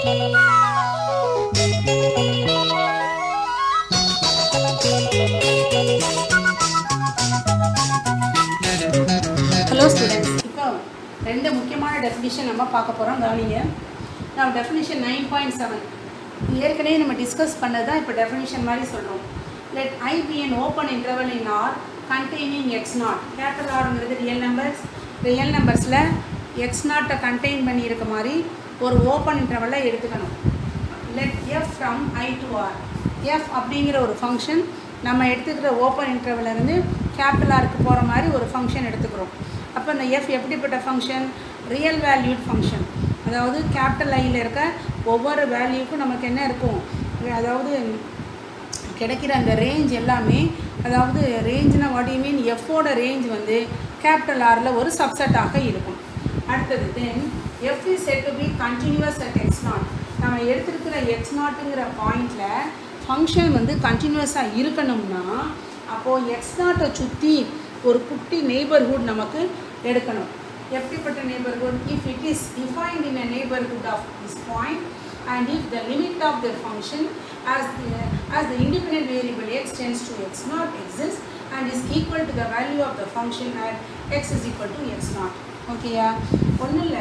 hello students இப்போ ரெண்டு முக்கியமான டெஃபினிஷன் நம்ம பார்க்க போகிறோம் கவனிங்க நான் டெஃபினிஷன் நைன் பாயிண்ட் செவன் ஏற்கனவே நம்ம டிஸ்கஸ் பண்ணது தான் இப்போ டெஃபினிஷன் மாதிரி சொல்கிறோம் let I be an open interval in R containing x naught capital ஆருங்கிறது ரியல் நம்பர்ஸ் ரியல் நம்பர்ஸில் எக்ஸ் நாட்டை கண்டெயின் பண்ணி இருக்க மாதிரி ஒரு ஓப்பன் இன்டர்வலை எடுத்துக்கணும் let f from I to R f அப்படிங்கிற ஒரு ஃபங்க்ஷன் நம்ம எடுத்துக்கிற ஓப்பன் இன்டர்வல்லேருந்து கேபிட்டல் ஆருக்கு போகிற மாதிரி ஒரு ஃபங்க்ஷன் எடுத்துக்கிறோம் அப்போ இந்த எஃப் எப்படிப்பட்ட ஃபங்க்ஷன் ரியல் வேல்யூட் ஃபங்க்ஷன் அதாவது கேபிட்டல் ஐயில் இருக்க ஒவ்வொரு வேல்யூக்கும் நமக்கு என்ன இருக்கும் அதாவது கிடைக்கிற அந்த ரேஞ்ச் எல்லாமே அதாவது ரேஞ்ச்னா வாட் யூ மீன் எஃப்போட ரேஞ்ச் வந்து கேபிட்டல் ஆரில் ஒரு சப்செட்டாக இருக்கும் அடுத்தது then f is set to be continuous at x naught நம்ம எடுத்திருக்கிற எக்ஸ் நாட்டுங்கிற பாயிண்டில் ஃபங்க்ஷன் வந்து கண்டினியூஸாக இருக்கணும்னா அப்போது எக்ஸ் நாட்டை சுற்றி ஒரு குட்டி நெய்பர்ஹுட் நமக்கு எடுக்கணும் எப்படிப்பட்ட neighbourhood if it is defined in a neighbourhood of this point and if the limit of the function as the, as the independent variable x tends to x naught exists and is equal to the value of the function at x is equal to x naught ஓகேயா ஒன்றும் இல்லை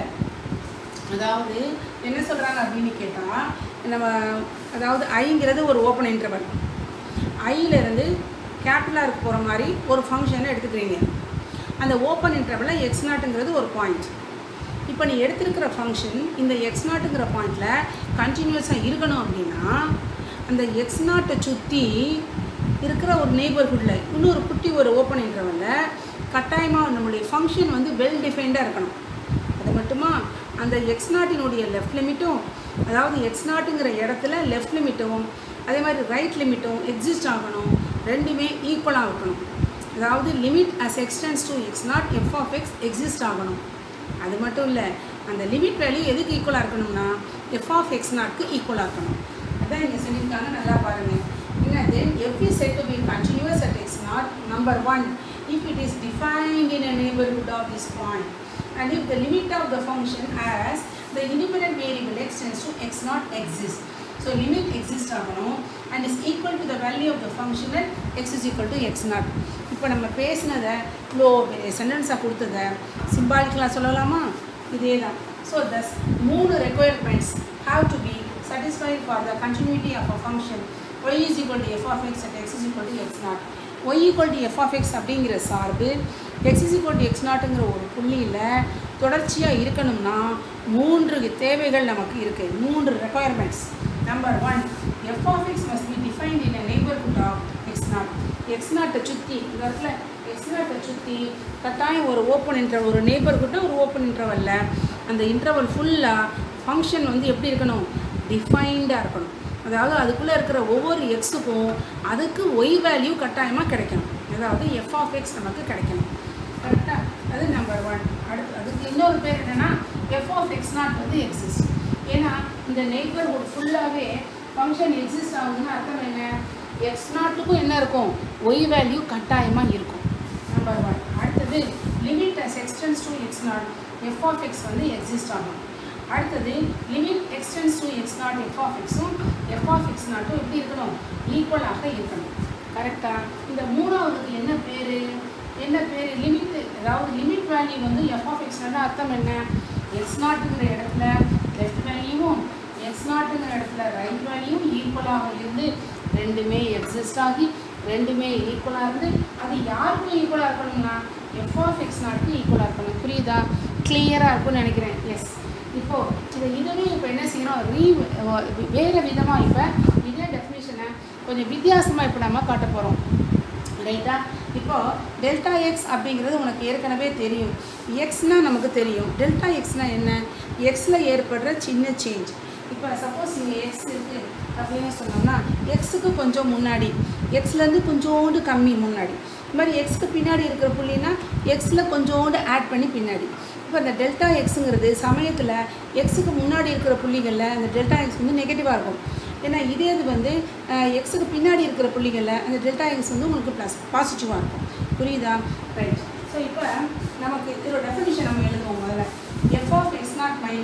அதாவது என்ன சொல்கிறாங்க அப்படின்னு கேட்டால் நம்ம அதாவது ஐங்கிறது ஒரு ஓப்பன் இன்டர்வல் ஐயிலேருந்து கேபிட்டலாக போகிற மாதிரி ஒரு ஃபங்க்ஷனை எடுத்துக்கிறீங்க அந்த ஓப்பன் இன்டர்வலில் எக்ஸ் நாட்டுங்கிறது ஒரு பாயிண்ட் இப்போ நீ எடுத்திருக்கிற ஃபங்க்ஷன் இந்த எக்ஸ் நாட்டுங்கிற பாயிண்டில் கண்டினியூஸாக இருக்கணும் அப்படின்னா அந்த எக்ஸ் நாட்டை சுற்றி இருக்கிற ஒரு நெய்பர்ஹுட்டில் இன்னொரு குட்டி ஒரு ஓப்பன் இன்டர்வலில் கட்டாயமாக நம்மளுடைய ஃபங்க்ஷன் வந்து வெல் டிஃபைன்டாக இருக்கணும் அது மட்டுமா அந்த எக்ஸ் நாட்டினுடைய லெஃப்ட் லிமிட்டும் அதாவது எக்ஸ் நாட்டுங்கிற இடத்துல லெஃப்ட் லிமிட்டும் அதே மாதிரி ரைட் லிமிட்டும் எக்ஸிஸ்ட் ஆகணும் ரெண்டுமே ஈக்குவலாக இருக்கணும் அதாவது limit as x tends to x naught f of x exist ஆகணும் அது மட்டும் இல்லை அந்த லிமிட் வேல்யூ எதுக்கு ஈக்குவலாக இருக்கணும்னா எஃப் ஆஃப் எக்ஸ் நாட்க்கு ஈக்குவலாக இருக்கணும் அதான் இங்கே சொல்லியிருக்காங்க நல்லா பாருங்கள் என்ன then f is set to be continuous at x naught number one if it is defined in a neighbourhood of this point and if the limit of the function as the independent variable x tends to x not exist so limit exist ஆகணும் and is equal to the value of the function at x is equal to x not இப்போ நம்ம பேசினதை இவ்வளோ பெரிய சென்டென்ஸாக கொடுத்ததை சிம்பாலிக்கலாக சொல்லலாமா இதே தான் ஸோ தஸ் மூணு requirements have to be satisfied for the continuity of a function y is equal to f of x at x is equal to x naught y equal to f of x அப்படிங்கிற சார்பு x is equal to x நாட்டுங்கிற ஒரு புள்ளியில் தொடர்ச்சியாக இருக்கணும்னா மூன்று தேவைகள் நமக்கு இருக்குது மூன்று requirements number one f of x must be defined in a neighbourhood of x naught x நாட்டை சுற்றி இந்த இடத்துல எக்ஸ் நாட்டை சுற்றி கட்டாயம் ஒரு ஓப்பன் இன்டர்வல் ஒரு நெய்பர்ஹுட்டை ஒரு ஓப்பன் இன்டர்வலில் அந்த இன்டர்வல் ஃபுல்லாக ஃபங்க்ஷன் வந்து எப்படி இருக்கணும் டிஃபைன்டாக இருக்கணும் அதாவது அதுக்குள்ளே இருக்கிற ஒவ்வொரு எக்ஸுக்கும் அதுக்கு ஒய் வேல்யூ கட்டாயமாக கிடைக்கணும் அதாவது எஃப் ஆஃப் எக்ஸ் நமக்கு கிடைக்கணும் கரெக்டாக அது நம்பர் ஒன் அடுத்து அதுக்கு இன்னொரு பேர் என்னென்னா எஃப் ஆஃப் எக்ஸ் நாட் வந்து எக்ஸிஸ்ட் ஏன்னா இந்த நெய்பர்ஹுட் ஃபுல்லாகவே ஃபங்க்ஷன் எக்ஸிஸ்ட் ஆகுதுன்னு அர்த்தம் என்ன எக்ஸ் நாட்டுக்கும் என்ன இருக்கும் ஒய் வேல்யூ கட்டாயமாக இருக்கும் நம்பர் ஒன் அடுத்தது limit as x tends to x naught f of x வந்து எக்ஸிஸ்ட் ஆகும் அடுத்தது limit x tends to x naught f of எக்ஸும் எஃப் ஆஃப் எக்ஸ் நாட்டும் எப்படி இருக்கணும் ஈக்குவலாக இருக்கணும் கரெக்டாக இந்த மூணாவதுக்கு என்ன பேர் என்ன பேர் லிமிட் அதாவது லிமிட் வேல்யூ வந்து எஃப் ஆஃப் எக்ஸ் அர்த்தம் என்ன எக்ஸ் நாட்டுங்கிற இடத்துல லெஃப்ட் வேல்யூவும் எக்ஸ் நாட்டுங்கிற இடத்துல ரைட் வேல்யூவும் ஈக்குவலாக இருந்து ரெண்டுமே எக்ஸிஸ்ட் ஆகி ரெண்டுமே ஈக்குவலாக இருந்து அது யாருக்கும் ஈக்குவலாக இருக்கணும்னா எஃப் ஆஃப் எக்ஸ் நாட்டுக்கு ஈக்குவலாக இருக்கணும் புரியுதா கிளியராக இருக்கும்னு நினைக்கிறேன் எஸ் இப்போது இதை இதுவே இப்போ என்ன செய்யணும் ரீ வேறு விதமாக இப்போ இதே டெஃபினேஷனை கொஞ்சம் வித்தியாசமாக இப்போ நம்ம காட்ட போகிறோம் ரைட்டா இப்போது டெல்டா எக்ஸ் அப்படிங்கிறது உனக்கு ஏற்கனவே தெரியும் எக்ஸ்னால் நமக்கு தெரியும் டெல்டா எக்ஸ்னால் என்ன எக்ஸில் ஏற்படுற சின்ன சேஞ்ச் இப்போ சப்போஸ் இங்கே எக்ஸ் இருக்குது அப்படின்னு சொன்னோம்னா எக்ஸுக்கு கொஞ்சம் முன்னாடி எக்ஸ்லேருந்து கொஞ்சோண்டு கம்மி முன்னாடி இது மாதிரி எக்ஸ்க்கு பின்னாடி இருக்கிற புள்ளினா எக்ஸில் கொஞ்சோண்டு ஆட் பண்ணி பின்னாடி இப்போ இந்த டெல்டா எக்ஸுங்கிறது சமயத்தில் எக்ஸுக்கு முன்னாடி இருக்கிற புள்ளிகளில் அந்த டெல்டா எக்ஸ் வந்து நெகட்டிவாக இருக்கும் ஏன்னா இதே இது வந்து எக்ஸுக்கு பின்னாடி இருக்கிற புள்ளிகளில் அந்த டெல்டா எக்ஸ் வந்து உங்களுக்கு ப்ளஸ் பாசிட்டிவாக இருக்கும் புரியுதா ரைட் ஸோ இப்போ நமக்கு இதோட டெஃபினிஷன் நம்ம எழுதுவோம் முதல்ல f of x naught minus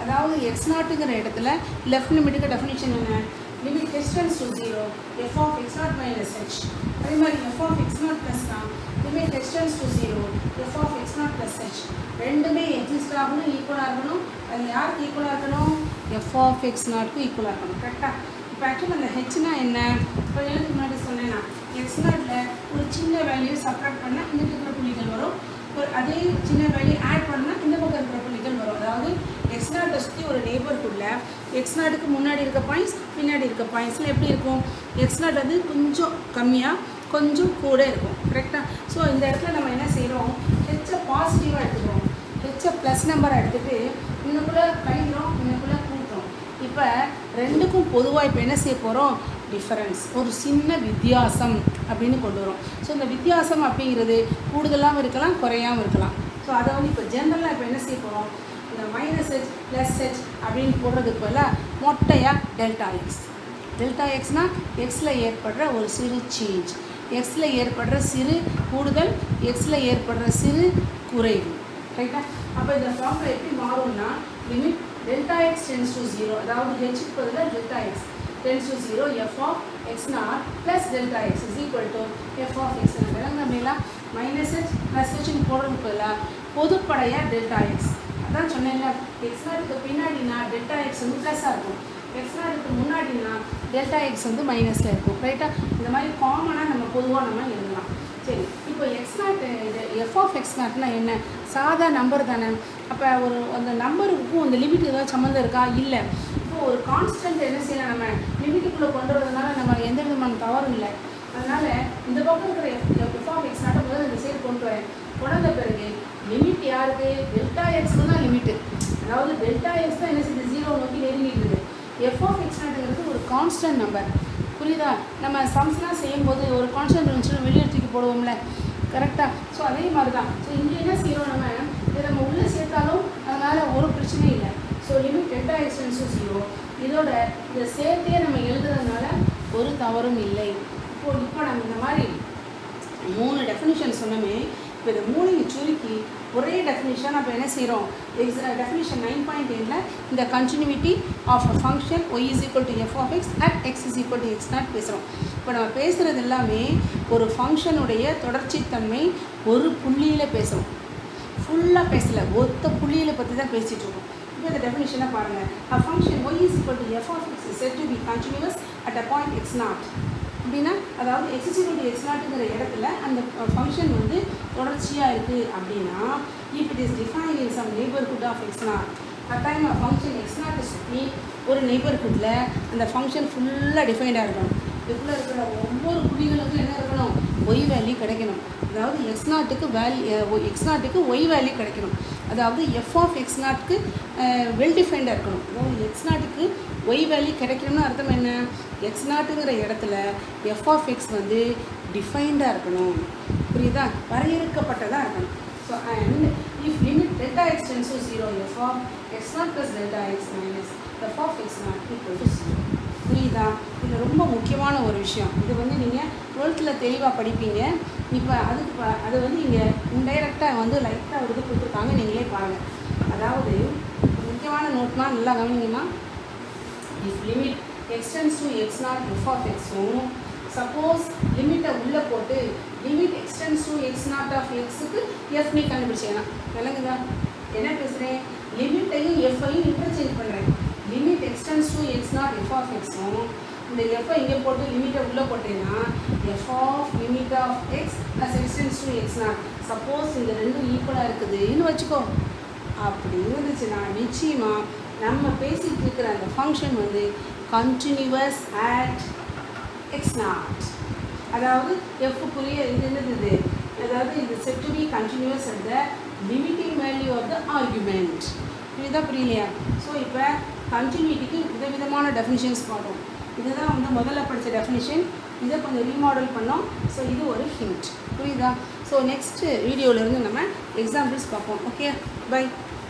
அதாவது எக்ஸ் நாட்டுங்கிற இடத்துல லெஃப்ட் லிமிட்டுக்கு டெஃபினிஷன் என்ன limit distance to zero f of x naught minus h அதே மாதிரி எஃப் ஆஃப் எக்ஸ் நாட் ப்ளஸ்னா limit distance to zero f of x naught plus h ரெண்டுமே exist ஆகணும் ஈக்குவலாக இருக்கணும் அது யாருக்கு ஈக்குவலாக இருக்கணும் எஃப் ஆஃப் எக்ஸ் நாட்க்கு ஈக்குவலாக இருக்கணும் கரெக்டாக இப்போ ஆக்சுவலாக அந்த ஹெச்னா என்ன இப்போ எனக்கு முன்னாடி சொன்னேன்னா எக்ஸ் நாட்டில் ஒரு சின்ன வேல்யூ சப்ராக்ட் பண்ணால் இந்த இருக்கிற புள்ளிகள் வரும் ஒரு அதே சின்ன வேல்யூ ஆட் பண்ணால் இந்த பக்கம் இருக்கிற புள்ளிகள் வரும் அதாவது எக்ஸ் நாட்டை சுற்றி ஒரு நெய்பர்ஹுட்டில் எக்ஸ் நாட்டுக்கு முன்னாடி இருக்க பாயிண்ட்ஸ் பின்னாடி இருக்க பாயிண்ட்ஸில் எப்படி இருக்கும் எக்ஸ் நாட் வந்து கொஞ்சம் கம்மியாக கொஞ்சம் கூட இருக்கும் கரெக்டாக ஸோ இந்த இடத்துல நம்ம என்ன செய்கிறோம் ஹெச்சை பாசிட்டிவாக எடுத்துக்கிறோம் ஹெச்சை ப்ளஸ் நம்பரை எடுத்துகிட்டு இன்னுக்குள்ளே கழிக்கிறோம் இன்னுக்குள்ளே கூட்டுறோம் இப்போ ரெண்டுக்கும் பொதுவாக இப்போ என்ன செய்ய போகிறோம் டிஃபரன்ஸ் ஒரு சின்ன வித்தியாசம் அப்படின்னு கொண்டு வரோம் ஸோ இந்த வித்தியாசம் அப்படிங்கிறது கூடுதலாகவும் இருக்கலாம் குறையாகவும் இருக்கலாம் ஸோ அதை வந்து இப்போ ஜென்ரலாக இப்போ என்ன செய்ய போகிறோம் இந்த மைனஸ் ஹெச் ப்ளஸ் ஹெச் அப்படின்னு போடுறதுக்கு பதிலாக மொட்டையாக டெல்டா எக்ஸ் டெல்டா எக்ஸ்னால் எக்ஸில் ஏற்படுற ஒரு சிறு சேஞ்ச் எக்ஸில் ஏற்படுற சிறு கூடுதல் எக்ஸில் ஏற்படுற சிறு குறைவு ரைட்டா அப்போ இந்த ஃபார்முலா எப்படி மாறும்னா limit delta x tends to zero அதாவது ஹெச்சுக்கு பதிலாக delta x tends to zero f of x naught plus delta x is equal to f of x விளங்கலாம் மைனஸ் ஹெச் ப்ளஸ் ஹெச்னு போடுறதுக்கு பதிலாக பொதுப்படையாக டெல்டா எக்ஸ் அதான் சொன்னேன்ல எக்ஸ் நாட்டுக்கு பின்னாடினா டெல்டா எக்ஸ் வந்து ப்ளஸ்ஸாக இருக்கும் எக்ஸ் நாட்டுக்கு முன்னாடினா டெல்டா எக்ஸ் வந்து மைனஸில் இருக்கும் ரைட்டாக இந்த மாதிரி காமனாக நம்ம பொதுவாக நம்ம எழுதலாம் சரி இப்போ எக்ஸ் நாட் இது எஃப் ஆஃப் எக்ஸ் நாட்னா என்ன சாதா நம்பர் தானே அப்போ ஒரு அந்த நம்பருக்கும் அந்த லிமிட் ஏதாவது சம்மந்தம் இருக்கா இல்லை இப்போ ஒரு கான்ஸ்டன்ட் என்ன செய்யலாம் நம்ம லிமிட்டுக்குள்ளே கொண்டு வரதுனால நம்ம எந்த விதமான தவறும் இல்லை அதனால் இந்த பக்கம் இருக்கிற எஃப் எஃப் ஆஃப் எக்ஸ் நாட்டை முதல்ல இந்த சைடு கொண்டு வரேன் கொண்ட பிறகு லிமிட் யாருக்கு டெல்டா எக்ஸ்க்கு தான் லிமிட்டு அதாவது டெல்டா எக்ஸ் தான் என்ன செய்யுது ஜீரோ நோக்கி நெருங்கிட்டு இருக்குது எஃப் ஆஃப் எக்ஸ் நாட்டுங்கிறது ஒரு கான்ஸ்டன்ட் நம்பர் புரியுதா நம்ம சம்ஸ்லாம் செய்யும்போது ஒரு கான்ஸ்டன்ட் இருந்துச்சுன்னா வெளியே தூக்கி போடுவோம்ல கரெக்டாக ஸோ அதே மாதிரி தான் ஸோ இங்கே என்ன செய்கிறோம் நம்ம இதை நம்ம உள்ளே சேர்த்தாலும் அதனால் ஒரு பிரச்சனையும் இல்லை ஸோ லிமிட் டெல்டா எக்ஸ்டென்ஸும் ஜீரோ இதோட இதை சேர்த்தே நம்ம எழுதுறதுனால ஒரு தவறும் இல்லை இப்போ இப்போ நம்ம இந்த மாதிரி மூணு டெஃபினிஷன் சொன்னோமே இப்போ இந்த மூணையும் சுருக்கி ஒரே டெஃபினிஷன் அப்போ என்ன செய்கிறோம் எக்ஸ் டெஃபினிஷன் நைன் பாயிண்ட் எயிட்டில் இந்த continuity of a function y is equal to f of x at x is equal to x naught பேசுகிறோம் இப்போ நம்ம பேசுகிறது எல்லாமே ஒரு ஃபங்க்ஷனுடைய தொடர்ச்சித்தன்மை ஒரு புள்ளியில் பேசுகிறோம் ஃபுல்லாக பேசலை ஒத்த புள்ளியில் பற்றி தான் பேசிகிட்டு இருக்கோம் இப்போ இந்த டெஃபினிஷனை பாருங்கள் a function y is equal to f of x set to be continuous at a point x naught அப்படின்னா அதாவது எக்ஸ் ஈக்குவல் எக்ஸ் நாட்டுங்கிற இடத்துல அந்த ஃபங்க்ஷன் வந்து தொடர்ச்சியாக இருக்குது அப்படின்னா if it is define in some neighbourhood of x naught கட்டாயம் ஃபங்க்ஷன் எக்ஸ் நாட்டை சுற்றி ஒரு நெய்பர்ஹுட்டில் அந்த ஃபங்க்ஷன் ஃபுல்லாக டிஃபைன்டாக இருக்கணும் இதுக்குள்ளே இருக்கிற ஒவ்வொரு புள்ளிகளுக்கும் என்ன இருக்கணும் ஒய் வேல்யூ கிடைக்கணும் அதாவது எக்ஸ் நாட்டுக்கு வேல்யூ எக்ஸ் நாட்டுக்கு ஒய் வேல்யூ கிடைக்கணும் அதாவது எஃப் ஆஃப் எக்ஸ் நாட்டுக்கு வெல் டிஃபைன்டாக இருக்கணும் அதாவது எக்ஸ் நாட்டுக்கு ஒய் வேல்யூ கிடைக்கணும்னு அர்த்தம் என்ன எக்ஸ் நாட்டுங்கிற இடத்துல எஃப் ஆஃப் எக்ஸ் வந்து டிஃபைன்டாக இருக்கணும் புரியுதா வரையறுக்கப்பட்டதாக இருக்கணும் so and if limit delta x tends to zero f of x naught plus delta x minus f of x naught equal to zero புரியுதா இது ரொம்ப முக்கியமான ஒரு விஷயம் இது வந்து நீங்கள் டுவெல்த்தில் தெளிவாக படிப்பீங்க இப்போ அதுக்கு ப- அது வந்து இங்கே இன்டைரக்டாக வந்து லைட்டாக ஒரு இது கொடுத்துருக்காங்க நீங்களே பாருங்கள் அதாவது முக்கியமான நோட்னா நல்லா கவனிங்கம்மா if limit x tends to x naught f of எக்ஸும் சப்போஸ் லிமிட்டை உள்ளே போட்டு limit x tends to x naught of எக்ஸுக்கு எஃப் நீ கண்டுபிடிச்சிக்கலாம் விளங்குதா என்ன பேசுகிறேன் லிமிட்டையும் எஃப்ஐயும் இன்டர்சேஞ்ச் பண்ணுறேன் limit x tends to x naught f of எக்ஸும் இந்த எஃப்ஐ இங்கே போட்டு லிமிட்டை உள்ளே போட்டேன்னா f of limit of x plus x tends to x naught suppose இந்த ரெண்டும் ஈக்குவலாக இருக்குதுன்னு வச்சுக்கோ அப்படி இருந்துச்சுன்னா நிச்சயமாக நம்ம பேசிகிட்டு இருக்கிற அந்த ஃபங்க்ஷன் வந்து கண்டினியூவஸ் அட் எக்ஸ் நாட் அதாவது எஃப்க்குரிய இது என்னது இது அதாவது இது set to be continuous at the limiting value of the argument புரியுதா புரியலையா ஸோ இப்போ கண்டினியூட்டிக்கு விதவிதமான டெஃபினிஷன்ஸ் பார்த்தோம் இதுதான் வந்து முதல்ல படித்த டெஃபினிஷன் இதை கொஞ்சம் ரீமாடல் பண்ணோம் ஸோ இது ஒரு ஹிண்ட் புரியுதா ஸோ நெக்ஸ்ட்டு வீடியோவிலேருந்து நம்ம எக்ஸாம்பிள்ஸ் பார்ப்போம் ஓகே பை